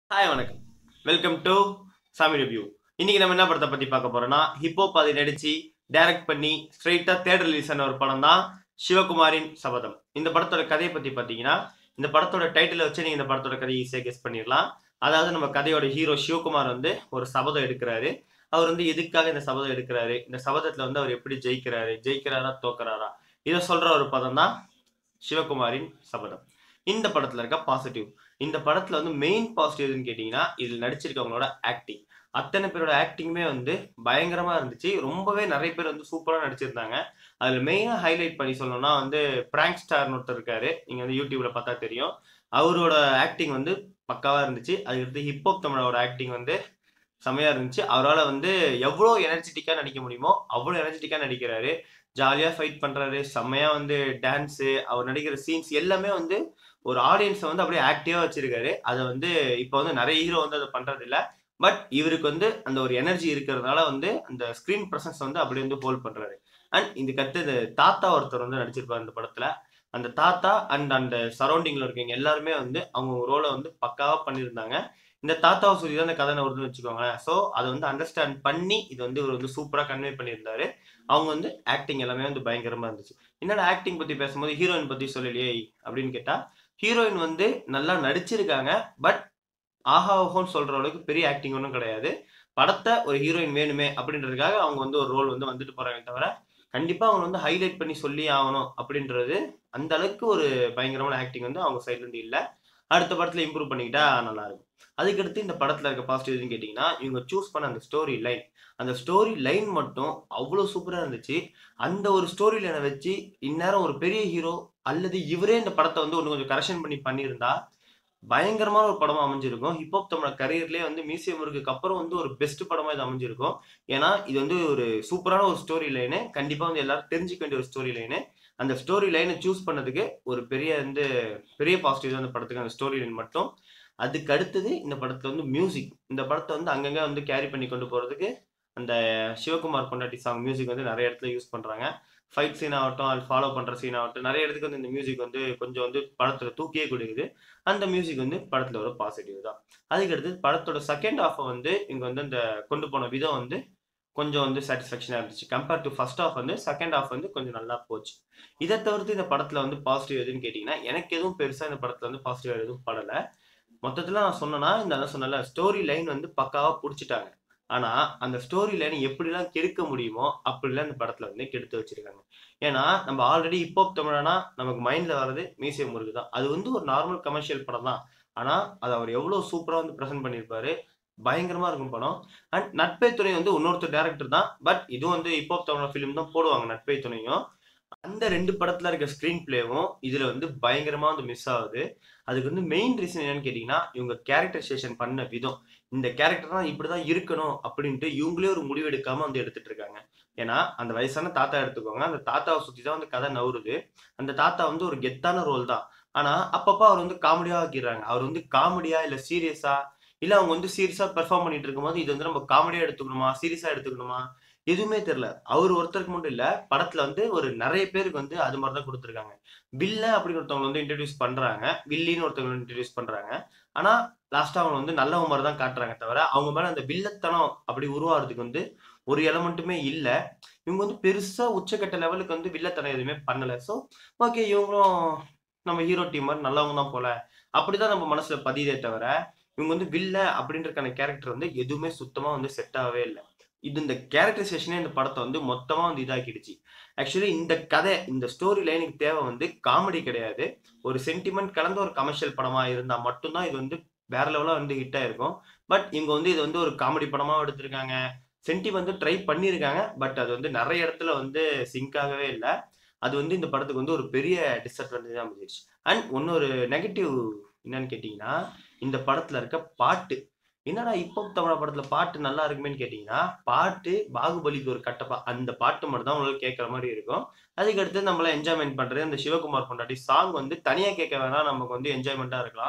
hi வணக்கம் welcome to சாமி review இன்னைக்கு நம்ம என்ன படத்தை பத்தி பார்க்க போறோம்னா ஹிப்போ பாதி நடிச்சு டைரக்ட் பண்ணி ஸ்ட்ரைட்டா தேட்டர் ரிலீஸ் ஆன ஒரு படம் தான் சிவகுமாரின் சபதம் இந்த படத்தோட கதையை பத்தி பாத்தீங்கன்னா இந்த படத்தோட டைட்டில் வச்சு நீங்க இந்த படத்தோட கதையை ஈஸியாக கெஸ் பண்ணிடலாம் அதாவது நம்ம கதையோட ஹீரோ சிவகுமார் வந்து ஒரு சபதம் எடுக்கிறாரு அவர் வந்து எதுக்காக இந்த சபதம் எடுக்கிறாரு இந்த சபதத்துல வந்து அவர் எப்படி ஜெயிக்கிறாரு ஜெயிக்கிறாரா தோக்குறாரா இதை சொல்ற ஒரு பதம் தான் சிவகுமாரின் சபதம் இந்த படத்துல இருக்க பாசிட்டிவ் இந்த படத்துல வந்து மெயின் பாசிட்டிவ் எதுன்னு கேட்டீங்கன்னா இதில் நடிச்சிருக்கவங்களோட ஆக்டிங் அத்தனை பேரோட ஆக்டிங்குமே வந்து பயங்கரமா இருந்துச்சு ரொம்பவே நிறைய பேர் வந்து சூப்பரா நடிச்சிருந்தாங்க அதுல மெயினா ஹைலைட் பண்ணி சொல்லணும்னா வந்து பிராங்க் ஸ்டார்னு ஒருத்தர் இருக்காரு நீங்க வந்து யூடியூப்ல பார்த்தா தெரியும் அவரோட ஆக்டிங் வந்து பக்காவா இருந்துச்சு அதுக்கடுத்து ஹிப்ஹாப் தமிழோட ஆக்டிங் வந்து செமையா இருந்துச்சு அவரால் வந்து எவ்வளோ எனர்ஜெட்டிக்காக நடிக்க முடியுமோ அவ்வளோ எனர்ஜெட்டிக்காக நடிக்கிறாரு ஜாலியாக ஃபைட் பண்ணுறாரு செம்மையாக வந்து டான்ஸு அவர் நடிக்கிற சீன்ஸ் எல்லாமே வந்து ஒரு ஆடியன்ஸை வந்து அப்படியே ஆக்டிவாக வச்சிருக்காரு அதை வந்து இப்போ வந்து நிறைய ஹீரோ வந்து அதை பண்ணுறது இல்ல பட் இவருக்கு வந்து அந்த ஒரு எனர்ஜி இருக்கிறதுனால வந்து அந்த ஸ்க்ரீன் ப்ரெசன்ஸ் வந்து அப்படியே வந்து ஹோல்ட் பண்ணுறாரு அண்ட் இதுக்கு அடுத்தது தாத்தா ஒருத்தர் வந்து நடிச்சிருப்பார் இந்த படத்தில் அந்த தாத்தா அண்ட் அந்த சரௌண்டிங்கில் இருக்கவங்க எல்லாருமே வந்து அவங்க ரோலை வந்து பக்காவாக பண்ணியிருந்தாங்க இந்த தாத்தாவை சொல்லி தான் இந்த கதை வருதுன்னு வச்சுக்கோங்களேன் ஸோ அதை வந்து அண்டர்ஸ்டாண்ட் பண்ணி இது வந்து இவர் வந்து சூப்பராக கன்வே பண்ணியிருந்தாரு அவங்க வந்து ஆக்டிங் எல்லாமே வந்து பயங்கரமாக இருந்துச்சு என்னோட ஆக்டிங் பற்றி பேசும்போது ஹீரோயின் பற்றி சொல்லலையே அப்படின்னு கேட்டால் ஹீரோயின் வந்து நல்லா நடிச்சிருக்காங்க பட் ஆஹா ஓஹோன்னு சொல்கிற அளவுக்கு பெரிய ஆக்டிங் ஒன்றும் கிடையாது படத்தை ஒரு ஹீரோயின் வேணுமே அப்படின்றதுக்காக அவங்க வந்து ஒரு ரோல் வந்து வந்துட்டு போகிறாங்க தவிர கண்டிப்பாக அவங்க வந்து ஹைலைட் பண்ணி சொல்லி ஆகணும் அப்படின்றது அந்த அளவுக்கு ஒரு பயங்கரமான ஆக்டிங் வந்து அவங்க சைட்லேருந்து இல்லை அடுத்த படத்தில் இம்ப்ரூவ் பண்ணிக்கிட்டா நல்லா இருக்கும் அதுக்கடுத்து இந்த படத்தில் இருக்க பாசிட்டிவ் எதுன்னு கேட்டிங்கன்னா இவங்க சூஸ் பண்ண அந்த ஸ்டோரி லைன் அந்த ஸ்டோரி லைன் மட்டும் அவ்வளோ சூப்பராக இருந்துச்சு அந்த ஒரு ஸ்டோரி லைனை வச்சு இந்நேரம் ஒரு பெரிய ஹீரோ அல்லது இவரே இந்த படத்தை வந்து ஒன்று கொஞ்சம் கரெக்ஷன் பண்ணி பண்ணியிருந்தா பயங்கரமான ஒரு படமா அமைஞ்சிருக்கும் ஹிப்ஹாப் தமிழ் கரியர்லேயே வந்து மியூசியம் ஒர்க்குக்கு அப்புறம் வந்து ஒரு பெஸ்ட் படமா இது அமைஞ்சிருக்கும் ஏன்னா இது வந்து ஒரு சூப்பரான ஒரு ஸ்டோரி லைனு கண்டிப்பாக வந்து எல்லாரும் தெரிஞ்சுக்க வேண்டிய ஒரு ஸ்டோரி லைனு அந்த ஸ்டோரி லைனை சூஸ் பண்ணதுக்கு ஒரு பெரிய வந்து பெரிய பாசிட்டிவ் அந்த படத்துக்கு அந்த ஸ்டோரி லைன் மட்டும் அதுக்கு அடுத்தது இந்த படத்துல வந்து மியூசிக் இந்த படத்தை வந்து அங்கங்க வந்து கேரி பண்ணி கொண்டு போறதுக்கு அந்த சிவகுமார் கொண்டாட்டி சாங் மியூசிக் வந்து நிறைய இடத்துல யூஸ் பண்றாங்க ஃபைட் சீன் ஆகட்டும் அது ஃபாலோ பண்ற சீன் ஆகட்டும் நிறைய இடத்துக்கு வந்து இந்த மியூசிக் வந்து கொஞ்சம் வந்து படத்துல தூக்கியே கொடுக்குது அந்த மியூசிக் வந்து படத்துல ஒரு பாசிட்டிவ் தான் அதுக்கடுத்து படத்தோட செகண்ட் ஹாஃபை வந்து இங்க வந்து இந்த கொண்டு போன விதம் வந்து கொஞ்சம் வந்து சாட்டிஸ்ஃபேக்ஷனாக இருந்துச்சு கம்பேர் டு ஃபர்ஸ்ட் ஹாஃப் வந்து செகண்ட் ஹாஃப் வந்து கொஞ்சம் நல்லா போச்சு இதை தவிர்த்து இந்த படத்தில் வந்து பாசிட்டிவ் எதுன்னு கேட்டிங்கன்னா எனக்கு எதுவும் பெருசாக இந்த படத்தில் வந்து பாசிட்டிவ் எதுவும் படலை மொத்தத்தில் நான் சொன்னேன்னா இந்த அதான் சொன்னல ஸ்டோரி லைன் வந்து பக்காவாக பிடிச்சிட்டாங்க ஆனால் அந்த ஸ்டோரி லைன் எப்படிலாம் கெடுக்க முடியுமோ அப்படிலாம் இந்த படத்தில் வந்து கெடுத்து வச்சிருக்காங்க ஏன்னா நம்ம ஆல்ரெடி இப்போ தமிழனா நமக்கு மைண்டில் வர்றது மியூசியம் முருகு தான் அது வந்து ஒரு நார்மல் கமர்ஷியல் படம் தான் ஆனால் அதை அவர் எவ்வளோ சூப்பராக வந்து ப்ரெசென்ட் பண்ணியிருப்பாரு பயங்கரமா இருக்கும் படம் அண்ட் நட்பை துணை வந்து இன்னொருத்தர் டேரக்டர் தான் பட் இதுவும் வந்து இப்போ தமிழ் ஃபிலிம் தான் போடுவாங்க நட்பை துணையும் அந்த ரெண்டு படத்துல இருக்க ஸ்கிரீன் பிளேவும் இதுல வந்து பயங்கரமா வந்து மிஸ் ஆகுது அதுக்கு வந்து மெயின் ரீசன் என்னன்னு கேட்டீங்கன்னா இவங்க கேரக்டரைசேஷன் பண்ண விதம் இந்த கேரக்டர் தான் இப்படிதான் இருக்கணும் அப்படின்ட்டு இவங்களே ஒரு முடிவு எடுக்காம வந்து எடுத்துட்டு இருக்காங்க ஏன்னா அந்த வயசான தாத்தா எடுத்துக்கோங்க அந்த தாத்தாவை சுத்தி தான் வந்து கதை நவுறுது அந்த தாத்தா வந்து ஒரு கெத்தான ரோல் தான் ஆனா அப்பப்ப அவர் வந்து காமெடியா ஆக்கிடுறாங்க அவர் வந்து காமெடியா இல்ல சீரியஸா இல்ல அவங்க வந்து சீரியஸா பெர்ஃபார்ம் பண்ணிட்டு இருக்கும்போது இது வந்து நம்ம காமெடியா எடுத்துக்கணுமா சீரியஸா எடுத்துக்கணுமா எதுவுமே தெரியல அவர் ஒருத்தருக்கு மட்டும் இல்ல படத்துல வந்து ஒரு நிறைய பேருக்கு வந்து அது மாதிரி தான் கொடுத்துருக்காங்க வில்ல அப்படின்னு ஒருத்தவங்க வந்து இன்ட்ரடியூஸ் பண்றாங்க வில்லின்னு ஒருத்தவங்க இன்ட்ரடியூஸ் பண்றாங்க ஆனா லாஸ்டா அவங்க வந்து நல்லவங்க மாதிரி தான் காட்டுறாங்க தவிர அவங்க மேல அந்த வில்லத்தனம் அப்படி உருவாகிறதுக்கு வந்து ஒரு எலமெண்ட்டுமே இல்ல இவங்க வந்து பெருசா உச்சக்கட்ட லெவலுக்கு வந்து வில்லத்தனம் எதுவுமே பண்ணல ஸோ ஓகே இவங்களும் நம்ம ஹீரோ டீம் மாதிரி நல்லவங்க தான் போல அப்படிதான் நம்ம மனசுல பதியதே தவிர இவங்க வந்து வில்ல அப்படின்றக்கான கேரக்டர் வந்து எதுவுமே சுத்தமா வந்து செட் ஆகவே இல்லை இது இந்த கேரக்டரைசேஷனே இந்த படத்தை வந்து மொத்தமா வந்து இதாக்கிடுச்சு ஆக்சுவலி இந்த கதை இந்த ஸ்டோரி லைனுக்கு தேவை வந்து காமெடி கிடையாது ஒரு சென்டிமெண்ட் கலந்த ஒரு கமர்ஷியல் படமா இருந்தா மட்டும்தான் இது வந்து வேற லெவலா வந்து ஹிட் ஆயிருக்கும் பட் இவங்க வந்து இது வந்து ஒரு காமெடி படமா எடுத்திருக்காங்க சென்டி வந்து ட்ரை பண்ணியிருக்காங்க பட் அது வந்து நிறைய இடத்துல வந்து சிங்க் ஆகவே இல்லை அது வந்து இந்த படத்துக்கு வந்து ஒரு பெரிய டிஸ்அட்வான்டேஜ் அமைஞ்சிருச்சு அண்ட் இன்னொரு நெகட்டிவ் என்னன்னு கேட்டிங்கன்னா இந்த படத்துல இருக்க பாட்டு என்னடா இப்போ தமிழ் படத்துல பாட்டு நல்லா இருக்குமேன்னு கேட்டீங்கன்னா பாட்டு பாகுபலிக்கு ஒரு கட்டப்பா அந்த பாட்டு மட்டும் தான் உங்களுக்கு கேட்குற மாதிரி இருக்கும் அதுக்கடுத்து நம்மள என்ஜாய்மெண்ட் பண்றது அந்த சிவகுமார் பொண்டாட்டி சாங் வந்து தனியா கேட்க வேணாம் நமக்கு வந்து என்ஜாய்மெண்ட்டா இருக்கலாம்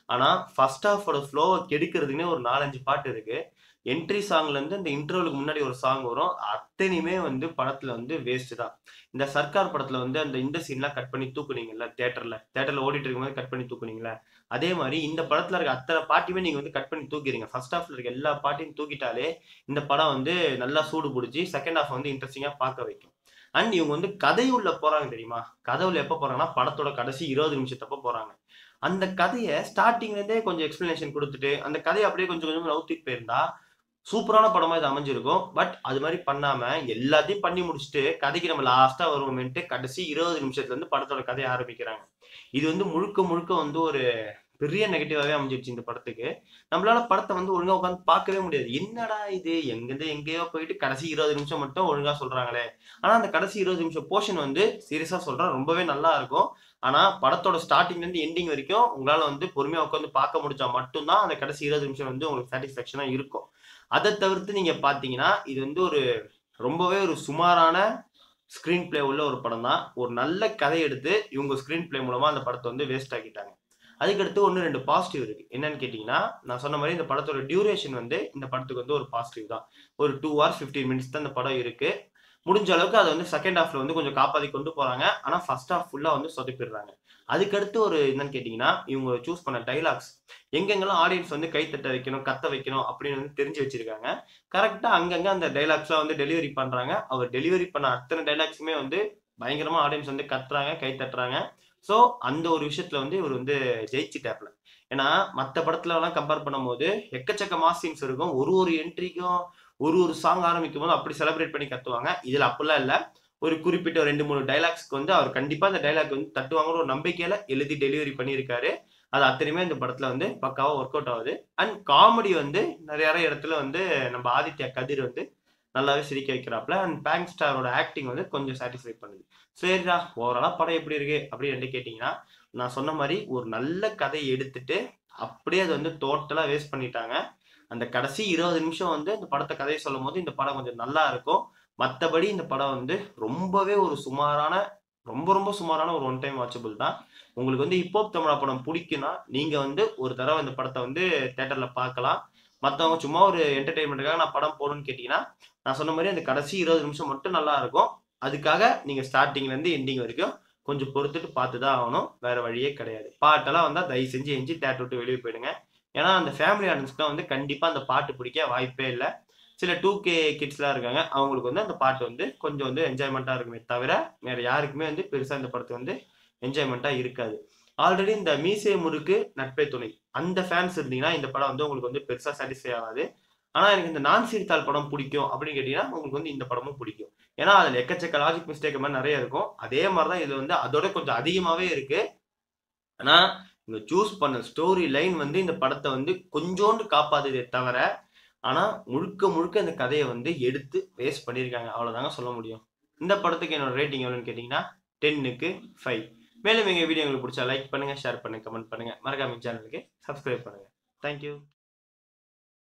ஆனா ஃபர்ஸ்ட் ஹாஃபோட ஃப்ளோவை கெடுக்கிறதுக்குன்னே ஒரு நாலஞ்சு பாட்டு இருக்கு என்ட்ரி சாங்ல இருந்து இந்த இன்டர்வலுக்கு முன்னாடி ஒரு சாங் வரும் அத்தனையுமே வந்து படத்துல வந்து வேஸ்ட் தான் இந்த சர்க்கார் படத்துல வந்து அந்த இந்த சீன்லாம் கட் பண்ணி தூக்குனீங்கல்ல தேட்டர்ல தேட்டர்ல ஓடிட்டு இருக்கும்போது கட் பண்ணி தூக்குனீங்கல்ல அதே மாதிரி இந்த படத்துல இருக்க அத்தனை பாட்டுமே நீங்க வந்து கட் பண்ணி தூக்கிறீங்க ஃபர்ஸ்ட் ஹாஃப்ல இருக்க எல்லா பாட்டையும் தூக்கிட்டாலே இந்த படம் வந்து நல்லா சூடு பிடிச்சி செகண்ட் ஹாஃப் வந்து இன்ட்ரெஸ்டிங்கா பார்க்க வைக்கும் அண்ட் இவங்க வந்து கதை உள்ள போறாங்க தெரியுமா கதை உள்ள எப்போ போறாங்கன்னா படத்தோட கடைசி இருபது நிமிஷத்தப்ப போறாங்க அந்த கதையை ஸ்டார்டிங்ல இருந்தே கொஞ்சம் எக்ஸ்பிளனேஷன் கொடுத்துட்டு அந்த கதையை அப்படியே கொஞ்சம் கொஞ்சம் நவுத்திட்டு போயிருந்தா சூப்பரான படமா இது அமைஞ்சிருக்கும் பட் அது மாதிரி பண்ணாம எல்லாத்தையும் பண்ணி முடிச்சுட்டு கதைக்கு நம்ம லாஸ்டா வருவோமேன்ட்டு கடைசி இருபது நிமிஷத்துல இருந்து படத்தோட கதையை ஆரம்பிக்கிறாங்க இது வந்து முழுக்க முழுக்க வந்து ஒரு பெரிய நெகட்டிவாவே அமைஞ்சிருச்சு இந்த படத்துக்கு நம்மளால படத்தை வந்து ஒழுங்கா உட்காந்து பார்க்கவே முடியாது என்னடா இது எங்கிருந்து எங்கேயோ போயிட்டு கடைசி இருபது நிமிஷம் மட்டும் ஒழுங்கா சொல்றாங்களே ஆனா அந்த கடைசி இருபது நிமிஷம் போர்ஷன் வந்து சீரியஸா சொல்றேன் ரொம்பவே நல்லா இருக்கும் ஆனா படத்தோட ஸ்டார்டிங்ல இருந்து எண்டிங் வரைக்கும் உங்களால வந்து பொறுமையா உட்காந்து பார்க்க முடிஞ்சா மட்டும்தான் அந்த கடைசி இருபது நிமிஷம் வந்து உங்களுக்கு சாட்டிஸ்ஃபேக்ஷனா இருக்கும் அதை தவிர்த்து நீங்க பாத்தீங்கன்னா இது வந்து ஒரு ரொம்பவே ஒரு சுமாரான ஸ்கிரீன் பிளே உள்ள ஒரு படம் தான் ஒரு நல்ல கதை எடுத்து இவங்க ஸ்கிரீன் பிளே மூலமா அந்த படத்தை வந்து வேஸ்ட் ஆக்கிட்டாங்க அதுக்கடுத்து ஒன்று ரெண்டு பாசிட்டிவ் இருக்கு என்னன்னு கேட்டிங்கன்னா நான் சொன்ன மாதிரி இந்த படத்தோட டியூரேஷன் வந்து இந்த படத்துக்கு வந்து ஒரு பாசிட்டிவ் தான் ஒரு டூ ஹவர்ஸ் ஃபிஃப்டீன் மினிட்ஸ் தான் இந்த படம் இருக்கு முடிஞ்ச அளவுக்கு அதை வந்து செகண்ட் ஹாஃப்ல வந்து கொஞ்சம் காப்பாத்தி கொண்டு போறாங்க ஆனா ஃபர்ஸ்ட் ஹாஃப் ஃபுல்லா வந்து சொதப்பிடுறாங்க அதுக்கடுத்து ஒரு என்னன்னு கேட்டிங்கன்னா இவங்க சூஸ் பண்ண டைலாக்ஸ் எங்கெங்கெல்லாம் ஆடியன்ஸ் வந்து கை தட்ட வைக்கணும் கத்த வைக்கணும் அப்படின்னு வந்து தெரிஞ்சு வச்சிருக்காங்க கரெக்டா அங்கங்க அந்த டைலாக்ஸ்லாம் வந்து டெலிவரி பண்றாங்க அவர் டெலிவரி பண்ண அத்தனை டைலாக்ஸுமே வந்து பயங்கரமா ஆடியன்ஸ் வந்து கத்துறாங்க கை தட்டுறாங்க ஸோ அந்த ஒரு விஷயத்துல வந்து இவர் வந்து ஜெயிச்சிட்டாப்ல ஏன்னா மற்ற படத்துல எல்லாம் கம்பேர் பண்ணும்போது எக்கச்சக்க மாஸ் சீன்ஸ் இருக்கும் ஒரு ஒரு என்ட்ரிக்கும் ஒரு ஒரு சாங் ஆரம்பிக்கும் போது அப்படி செலிப்ரேட் பண்ணி கத்துவாங்க இதுல அப்படிலாம் இல்ல ஒரு குறிப்பிட்ட ரெண்டு மூணு டைலாக்ஸ்க்கு வந்து அவர் கண்டிப்பா அந்த டைலாக் வந்து தட்டுவாங்கன்னு ஒரு நம்பிக்கையில எழுதி டெலிவரி பண்ணியிருக்காரு அது அத்தனையுமே இந்த படத்துல வந்து பக்காவா ஒர்க் அவுட் ஆகுது அண்ட் காமெடி வந்து நிறைய இடத்துல வந்து நம்ம ஆதித்யா கதிர் வந்து நல்லாவே சிரிக்க வைக்கிறாப்ல அண்ட் பேங்க் ஸ்டாரோட ஆக்டிங் வந்து கொஞ்சம் சாட்டிஸ்ஃபை பண்ணுது சரிடா ஓவராலா படம் எப்படி இருக்கு அப்படின்னு கேட்டீங்கன்னா நான் சொன்ன மாதிரி ஒரு நல்ல கதையை எடுத்துட்டு அப்படியே அது வந்து டோட்டலா வேஸ்ட் பண்ணிட்டாங்க அந்த கடைசி இருபது நிமிஷம் வந்து இந்த படத்தை கதையை சொல்லும் போது இந்த படம் கொஞ்சம் நல்லா இருக்கும் மற்றபடி இந்த படம் வந்து ரொம்பவே ஒரு சுமாரான ரொம்ப ரொம்ப சுமாரான ஒரு ஒன் டைம் வாட்சபிள் தான் உங்களுக்கு வந்து ஹிப்ஹாப் தமிழா படம் பிடிக்குன்னா நீங்க வந்து ஒரு தடவை இந்த படத்தை வந்து தேட்டர்ல பார்க்கலாம் மற்றவங்க சும்மா ஒரு என்டர்டைன்மெண்ட்டுக்காக நான் படம் போகணும்னு கேட்டிங்கன்னா நான் சொன்ன மாதிரி அந்த கடைசி இருபது நிமிஷம் மட்டும் நல்லா இருக்கும் அதுக்காக நீங்க ஸ்டார்டிங்ல இருந்து எண்டிங் வரைக்கும் கொஞ்சம் பொறுத்துட்டு பார்த்து தான் ஆகணும் வேற வழியே கிடையாது பாட்டெல்லாம் வந்தால் தயவு செஞ்சு எஞ்சி தேட்டர் விட்டு வெளியே போயிடுங்க ஏன்னா அந்த ஃபேமிலி ஆடியன்ஸ்க்குலாம் வந்து கண்டிப்பாக அந்த பாட்டு பிடிக்க வாய்ப்பே இல்லை சில டூ கே கிட்ஸ்லாம் இருக்காங்க அவங்களுக்கு வந்து அந்த பாட்டு வந்து கொஞ்சம் வந்து என்ஜாய்மெண்ட்டாக இருக்குமே தவிர வேற யாருக்குமே வந்து பெருசாக இந்த படத்து வந்து என்ஜாய்மெண்ட்டாக இருக்காது ஆல்ரெடி இந்த மீசே முறுக்கு நட்பே துணை அந்த ஃபேன்ஸ் இருந்தீங்கன்னா இந்த படம் வந்து உங்களுக்கு வந்து பெருசாக சாட்டிஸ்ஃபை ஆகாது ஆனால் எனக்கு இந்த நான் சிரித்தால் படம் பிடிக்கும் அப்படின்னு கேட்டிங்கன்னா உங்களுக்கு வந்து இந்த படமும் பிடிக்கும் ஏன்னா அதில் எக்கச்சக்க லாஜிக் மிஸ்டேக் மாதிரி நிறைய இருக்கும் அதே மாதிரி தான் இது வந்து அதோட கொஞ்சம் அதிகமாகவே இருக்கு ஆனால் இவங்க சூஸ் பண்ண ஸ்டோரி லைன் வந்து இந்த படத்தை வந்து கொஞ்சோண்டு காப்பாத்துதே தவிர ஆனால் முழுக்க முழுக்க இந்த கதையை வந்து எடுத்து வேஸ்ட் பண்ணியிருக்காங்க அவ்வளோதாங்க சொல்ல முடியும் இந்த படத்துக்கு என்னோட ரேட்டிங் எவ்வளோன்னு கேட்டிங்கன்னா டென்னுக்கு ஃபைவ் மேலும் எங்கள் வீடியோ உங்களுக்கு பிடிச்சா லைக் பண்ணுங்கள் ஷேர் பண்ணுங்கள் கமெண்ட் பண்ணுங்கள் மறக்காம சேனலுக்கு சப்ஸ்கிரைப் பண்ணுங்கள் தேங்க்யூ